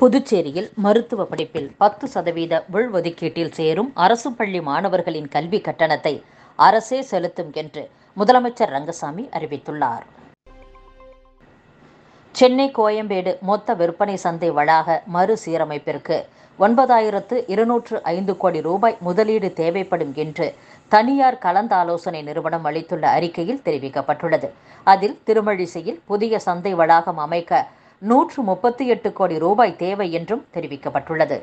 புதுச்சேரியில் மருத்துவ படிப்பில் பத்து சதவீத உள்ஒதுக்கீட்டில் சேரும் அரசு பள்ளி மாணவர்களின் கல்வி கட்டணத்தை அரசே செலுத்தும் என்று முதலமைச்சர் ரங்கசாமி அறிவித்துள்ளார் சென்னை கோயம்பேடு மொத்த விற்பனை சந்தை வளாக மறுசீரமைப்பிற்கு ஒன்பதாயிரத்து இருநூற்று ஐந்து கோடி ரூபாய் முதலீடு தேவைப்படும் என்று தனியார் கலந்தாலோசனை நிறுவனம் அளித்துள்ள அறிக்கையில் தெரிவிக்கப்பட்டுள்ளது அதில் திருமழிசையில் புதிய சந்தை வளாகம் அமைக்க நூற்று முப்பத்தி எட்டு கோடி ரூபாய் தேவை என்றும் தெரிவிக்கப்பட்டுள்ளது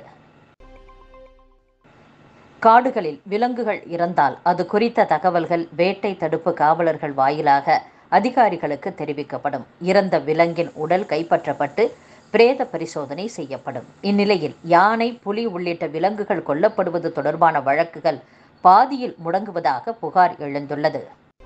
காடுகளில் விலங்குகள் இறந்தால் அது குறித்த தகவல்கள் வேட்டை தடுப்பு காவலர்கள் வாயிலாக அதிகாரிகளுக்கு தெரிவிக்கப்படும் இறந்த விலங்கின் உடல் கைப்பற்றப்பட்டு பிரேத பரிசோதனை செய்யப்படும் இந்நிலையில் யானை புலி உள்ளிட்ட விலங்குகள் கொல்லப்படுவது தொடர்பான வழக்குகள் பாதியில் முடங்குவதாக புகார் எழுந்துள்ளது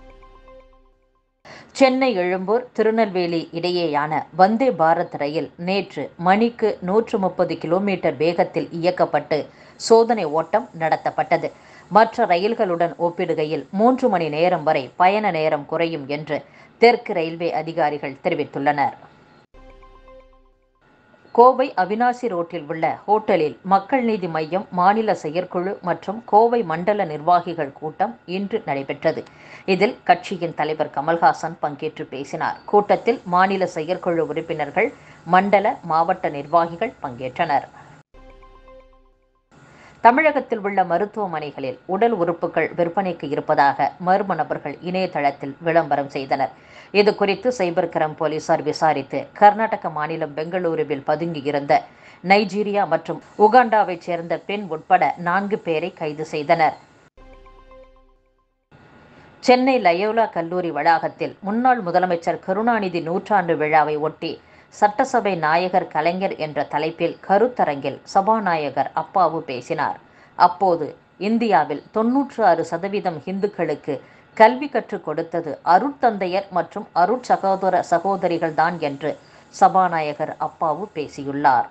சென்னை எழும்பூர் திருநெல்வேலி இடையேயான வந்தே பாரத் ரயில் நேற்று மணிக்கு நூற்று முப்பது கிலோமீட்டர் வேகத்தில் இயக்கப்பட்டு சோதனை ஓட்டம் நடத்தப்பட்டது மற்ற ரயில்களுடன் ஒப்பிடுகையில் மூன்று மணி நேரம் வரை பயண நேரம் குறையும் என்று தெற்கு ரயில்வே அதிகாரிகள் தெரிவித்துள்ளனர் கோவை அவினாசி ரோட்டில் உள்ள ஹோட்டலில் மக்கள் நீதி மையம் மாநில செயற்குழு மற்றும் கோவை மண்டல நிர்வாகிகள் கூட்டம் இன்று நடைபெற்றது இதில் கட்சியின் தலைவர் கமல்ஹாசன் பங்கேற்று பேசினார் கூட்டத்தில் மாநில செயற்குழு உறுப்பினர்கள் மண்டல மாவட்ட நிர்வாகிகள் பங்கேற்றனர் தமிழகத்தில் உள்ள மருத்துவமனைகளில் உடல் உறுப்புகள் விற்பனைக்கு இருப்பதாக மர்ம நபர்கள் இணையதளத்தில் விளம்பரம் செய்தனர் இது குறித்து சைபர் கிரைம் போலீசார் விசாரித்து கர்நாடக மாநிலம் பெங்களூருவில் பதுங்கியிருந்த நைஜீரியா மற்றும் உகாண்டாவைச் சேர்ந்த பெண் உட்பட நான்கு பேரை கைது செய்தனர் சென்னை லயோலா கல்லூரி வளாகத்தில் முன்னாள் முதலமைச்சர் கருணாநிதி நூற்றாண்டு விழாவை ஒட்டி சட்டசபை நாயகர் கலைஞர் என்ற தலைப்பில் கருத்தரங்கில் சபாநாயகர் அப்பாவு பேசினார் அப்போது இந்தியாவில் தொன்னூற்று ஆறு சதவீதம் இந்துக்களுக்கு கல்வி கற்றுக் கொடுத்தது அருட்தந்தையர் மற்றும் அருட்சகோதர சகோதரிகள் தான் என்று சபாநாயகர் அப்பாவு பேசியுள்ளார்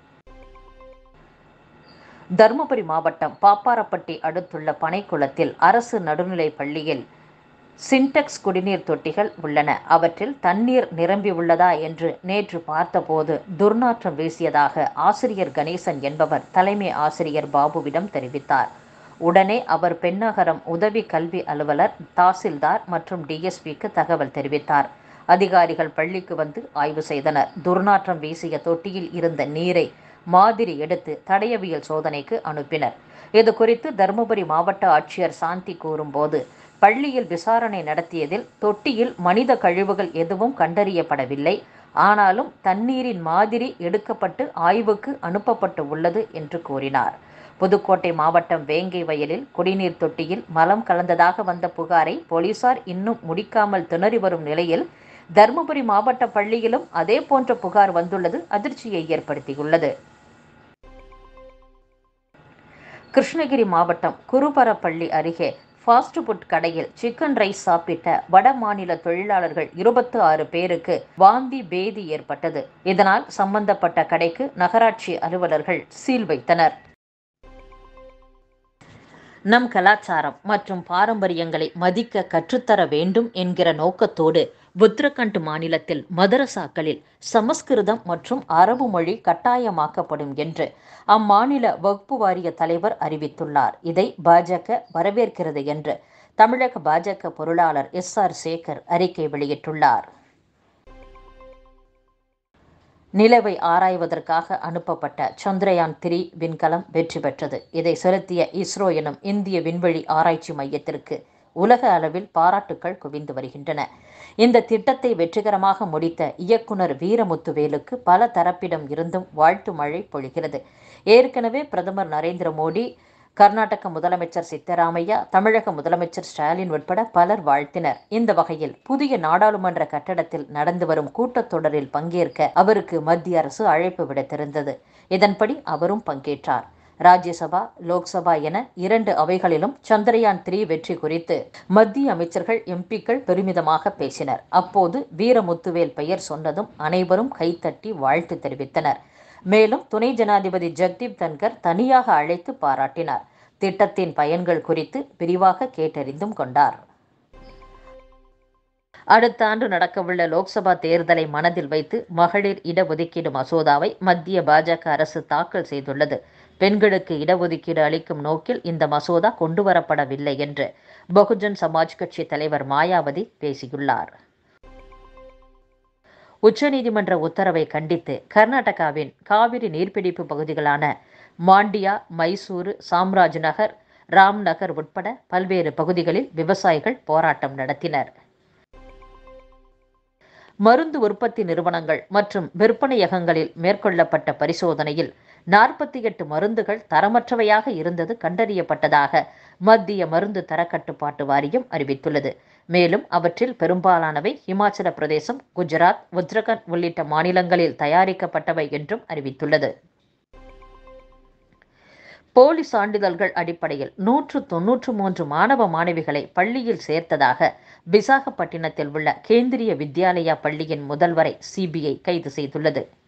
தருமபுரி மாவட்டம் பாப்பாரப்பட்டி அடுத்துள்ள பனைக்குளத்தில் அரசு நடுநிலைப் பள்ளியில் சின்டெக்ஸ் குடிநீர் தொட்டிகள் உள்ளன அவற்றில் தண்ணீர் நிரம்பி உள்ளதா என்று நேற்று பார்த்தபோது துர்நாற்றம் வீசியதாக ஆசிரியர் கணேசன் என்பவர் தலைமை ஆசிரியர் பாபுவிடம் தெரிவித்தார் உடனே அவர் பெண்ணகரம் உதவி கல்வி அலுவலர் தாசில்தார் மற்றும் டிஎஸ்பிக்கு தகவல் தெரிவித்தார் அதிகாரிகள் பள்ளிக்கு வந்து ஆய்வு செய்தனர் துர்நாற்றம் வீசிய தொட்டியில் இருந்த நீரை மாதிரி எடுத்து தடயவியல் சோதனைக்கு அனுப்பினர் இது குறித்து தருமபுரி மாவட்ட ஆட்சியர் சாந்தி கூறும்போது பள்ளியில் விசாரணை நடத்தியதில் தொட்டியில் மனித கழிவுகள் எதுவும் கண்டறியப்படவில்லை ஆனாலும் தண்ணீரின் மாதிரி எடுக்கப்பட்டு ஆய்வுக்கு அனுப்பப்பட்டு உள்ளது என்று கூறினார் புதுக்கோட்டை மாவட்டம் வேங்கை வயலில் குடிநீர் தொட்டியில் மலம் கலந்ததாக வந்த புகாரை போலீசார் இன்னும் முடிக்காமல் திணறி வரும் நிலையில் தருமபுரி மாவட்ட பள்ளியிலும் அதே போன்ற புகார் வந்துள்ளது அதிர்ச்சியை ஏற்படுத்தியுள்ளது கிருஷ்ணகிரி மாவட்டம் குருபரப்பள்ளி அருகே ஃபாஸ்ட் ஃபுட் கடையில் சிக்கன் ரைஸ் சாப்பிட்ட வட மாநில தொழிலாளர்கள் இருபத்தி ஆறு பேருக்கு வாந்தி பேதி ஏற்பட்டது இதனால் சம்பந்தப்பட்ட கடைக்கு நகராட்சி அலுவலர்கள் சீல் வைத்தனர் நம் கலாச்சாரம் மற்றும் பாரம்பரியங்களை மதிக்க கற்றுத்தர வேண்டும் என்கிற நோக்கத்தோடு உத்தரகண்ட் மாநிலத்தில் மதரசாக்களில் சமஸ்கிருதம் மற்றும் அரபு மொழி கட்டாயமாக்கப்படும் என்று அம்மாநில வகுப்பு வாரிய தலைவர் அறிவித்துள்ளார் இதை பாஜக வரவேற்கிறது என்று தமிழக பாஜக பொருளாளர் எஸ் ஆர் சேகர் அறிக்கை வெளியிட்டுள்ளார் நிலவை ஆராய்வதற்காக அனுப்பப்பட்ட சந்திரயான் த்ரீ விண்கலம் வெற்றி பெற்றது இதை செலுத்திய இஸ்ரோ எனும் இந்திய விண்வெளி ஆராய்ச்சி மையத்திற்கு உலக அளவில் பாராட்டுக்கள் குவிந்து வருகின்றன இந்த திட்டத்தை வெற்றிகரமாக முடித்த இயக்குனர் வீரமுத்துவேலுக்கு பல தரப்பிடம் இருந்தும் வாழ்த்து மழை பொழிகிறது ஏற்கனவே பிரதமர் நரேந்திர மோடி கர்நாடக முதலமைச்சர் சித்தராமையா தமிழக முதலமைச்சர் ஸ்டாலின் உட்பட பலர் வாழ்த்தினர் இந்த வகையில் புதிய நாடாளுமன்ற கட்டடத்தில் நடந்து வரும் கூட்டத்தொடரில் பங்கேற்க அவருக்கு மத்திய அரசு அழைப்பு விடுத்திருந்தது இதன்படி அவரும் பங்கேற்றார் ராஜ்யசபா லோக்சபா என இரண்டு அவைகளிலும் சந்திரயான் த்ரீ வெற்றி குறித்து மத்திய அமைச்சர்கள் எம்பிக்கள் பெருமிதமாக பேசினர் அப்போது வீரமுத்துவேல் பெயர் சொன்னதும் அனைவரும் கைத்தட்டி வாழ்த்து தெரிவித்தனர் மேலும் துணை ஜனாதிபதி ஜக்தீப் தன்கர் தனியாக அழைத்து பாராட்டினார் திட்டத்தின் பயன்கள் குறித்து விரிவாக கேட்டறிந்தும் கொண்டார் அடுத்த ஆண்டு நடக்கவுள்ள லோக்சபா தேர்தலை மனதில் வைத்து மகளிர் இடஒதுக்கீடு மசோதாவை மத்திய பாஜக அரசு தாக்கல் செய்துள்ளது பெண்களுக்கு இடஒதுக்கீடு அளிக்கும் நோக்கில் இந்த மசோதா கொண்டுவரப்படவில்லை என்று பகுஜன் சமாஜ் கட்சி தலைவர் மாயாவதி பேசியுள்ளார் உச்சநீதிமன்ற உத்தரவை கண்டித்து கர்நாடகாவின் காவிரி நீர்பிடிப்பு பகுதிகளான மாண்டியா மைசூரு சாம்ராஜ் நகர் ராம்நகர் உட்பட பல்வேறு பகுதிகளில் விவசாயிகள் போராட்டம் நடத்தினர் மருந்து உற்பத்தி நிறுவனங்கள் மற்றும் விற்பனையகங்களில் மேற்கொள்ளப்பட்ட பரிசோதனையில் நாற்பத்தி எட்டு மருந்துகள் தரமற்றவையாக இருந்தது கண்டறியப்பட்டதாக மத்திய மருந்து தரக்கட்டுப்பாட்டு வாரியம் அறிவித்துள்ளது மேலும் அவற்றில் பெரும்பாலானவை இமாச்சல பிரதேசம் குஜராத் உத்தரகண்ட் உள்ளிட்ட மாநிலங்களில் தயாரிக்கப்பட்டவை என்றும் அறிவித்துள்ளது போலி சான்றிதழ்கள் அடிப்படையில் நூற்று தொன்னூற்று மூன்று மாணவ மாணவிகளை பள்ளியில் சேர்த்ததாக விசாகப்பட்டினத்தில் உள்ள கேந்திரிய வித்யாலயா பள்ளியின் முதல்வரை சிபிஐ கைது செய்துள்ளது